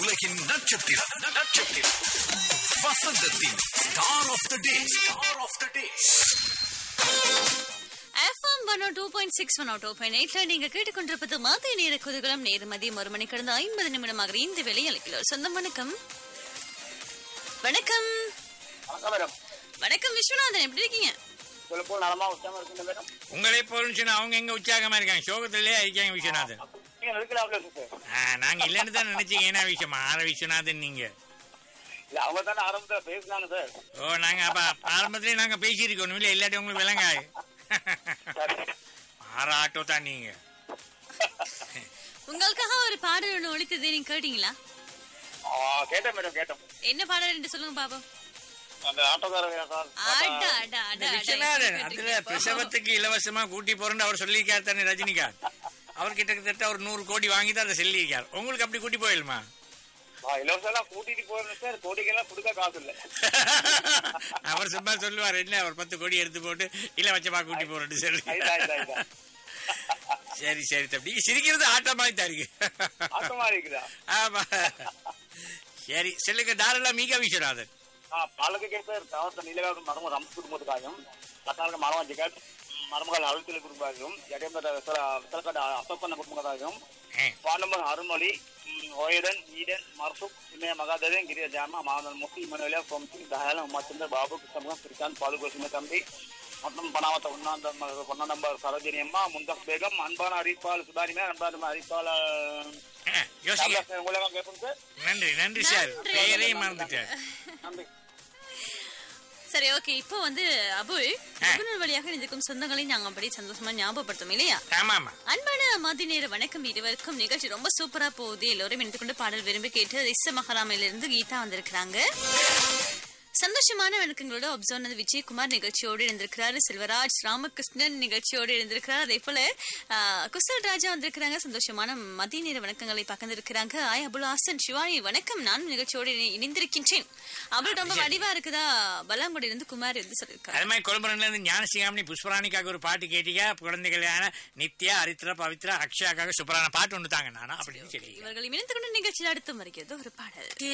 உலகின் நட்சத்திரம் நட்சத்திரம் வசந்தத்தின் star of the day star of the day FM one two point six one two point எயிட்ல நீங்க கேட்டுக்கொண்டிருப்பது மதிய நேர குதூகலம் நேரு மதியம் ஒரு மணி கடந்த ஐம்பது நிமிடமாக இந்த வேலை அழைக்கிறோம் சொந்தம் வணக்கம் வணக்கம் வணக்கம் மேடம் வணக்கம் விஸ்வநாதன் எப்படி இருக்கீங்க உங்களுக்கு போல் நலமா உற்சாகமா இருக்குங்க மேடம் உங்களே போலுச்சுன்னா அவங்க எங்க உற்சாகமா இருக்காங்க சோகத்திலே இருக்காங்க விஸ்வநாதன் நீங்க இருக்கலாம் சார் ஆ, நாங்க இல்லைன்னு தான் நினைச்சீங்க என்ன விஷயமா ஆர விஸ்வநாதன் நீங்க இல்ல அவங்க தானே ஆரம்பத்துல பேசினாங்க சார் ஓ நாங்க அப்ப ஆரம்பத்திலே நாங்க பேசியிருக்கோம் இல்ல இல்லாட்டி உங்களுக்கு விளங்காது ஆற ஆட்டோ தான் நீங்க உங்களுக்காக ஒரு பாடல் ஒன்று ஒழித்தது நீங்க கேட்டீங்களா ஆ, கேட்டேன் மேடம் கேட்டோம் என்ன பாடல் என்று சொல்லுங்க பாப்போம் அந்த ஆட்டோக்காரர் சார் அட அட அட இந்த அட, விஸ்வநாதன் இப்படி அதுல கேட்டிருக்கீங்க. பிரசவத்துக்கு இலவசமா கூட்டி போறேன்னு அவர் சொல்லியிருக்காரு தானே ரஜினிகாந்த் அவர் கிட்டத்தட்ட ஒரு நூறு கோடி வாங்கி தான் அதை சொல்லியிருக்காரு உங்களுக்கு அப்படி கூட்டி போயிடுமா இலவசம் கூட்டிட்டு போறேன் சார் கோடிக்கெல்லாம் கொடுக்க காசு இல்ல அவர் சும்மா சொல்லுவார் என்ன ஒரு பத்து கோடி எடுத்து போட்டு இலவசமா கூட்டி போறேன்னு சொல்லி ஐதா, ஐதா, ஐதா. சரி சரி தம்பி சிரிக்கிறது ஆட்டமாய் தான் இருக்கு ஆட்டமா இருக்குதா ஆமா சரி சொல்லுங்க தாராளம் மீக விஸ்வநாதன் ఆ పాలకే సార్ తర్వాత నీళ్ళగా మరమ రంపు కుటుంబకాయం రకాలుగా మరమ జగత్ మరమగల అழுத்தల కుటుంబాయం ఎడమ విసలకడ అప్పన్న కుటుంబకాయం ஏ, வானம்பர் அருள்மொழி ம், ஒயடன் ஈடன் மர்சுக் இமய மகாதேவன் கிரிய ஜாம மாதன் முக்கி இமனுவேல பொம்சி தயாலம் உமாச்சந்தர் பாபு கிருஷ்ணமுகம் ஸ்ரீகாந்த் பாலுகோசிம தம்பி மற்றும் பனாவத்த ஒன்னாந்த ஒன்னா நம்பர் சரோஜினி அம்மா முந்தப் பேகம் அன்பான அறிப்பால் சுதாரிமே அன்பான அறிப்பால் ஆ, யோசிங்க உலகம் கேட்போம் சார் நன்றி நன்றி சார் நன்றி. பெயரையும் மறந்துட்டார் நன்றி சரி ஓகே இப்போ வந்து அபுல் முகநூல் வழியாக இருக்கும் சொந்தங்களை நாங்க அப்படி சந்தோஷமா ஞாபகப்படுத்தும் இல்லையா ஆமா ஆமா அன்பான மதி நேர வணக்கம் இருவருக்கும் நிகழ்ச்சி ரொம்ப சூப்பரா போகுது எல்லோரும் எடுத்துக்கொண்டு பாடல் விரும்பி கேட்டு இச மகாராமையிலிருந்து கீதா வந்திருக்கிறாங்க சந்தோஷமான வணக்கங்களோட அப்சர்வ் விஜயகுமார் நிகழ்ச்சியோடு இருந்திருக்கிறாரு செல்வராஜ் ராமகிருஷ்ணன் நிகழ்ச்சியோடு இருந்திருக்கிறார் அதே போல ஆஹ், குசல் ராஜா வந்திருக்கிறாங்க சந்தோஷமான மதிய நேர வணக்கங்களை பகிர்ந்திருக்கிறாங்க ஆய் அபுல் ஹாசன் சிவானி வணக்கம் நானும் நிகழ்ச்சியோடு இணை- இணைந்திருக்கின்றேன் அபுல் ரொம்ப வடிவா இருக்குதா பலாங்குடி இருந்து குமார் என்று சொல்லியிருக்காரு அது மாதிரி கொழும்புல இருந்து ஞானசிகாமணி புஷ்பராணிக்காக ஒரு பாட்டு கேட்டீங்க குழந்தைகளான நித்யா ஹரித்ரா பவித்ரா அக்ஷயாக்காக சூப்பரான பாட்டு ஒன்று தாங்க நானா அப்படின்னு சொல்லி இவர்கள் இணைந்து கொண்டு நிகழ்ச்சியில் அடுத்து வருகிறது ஒரு பாடல்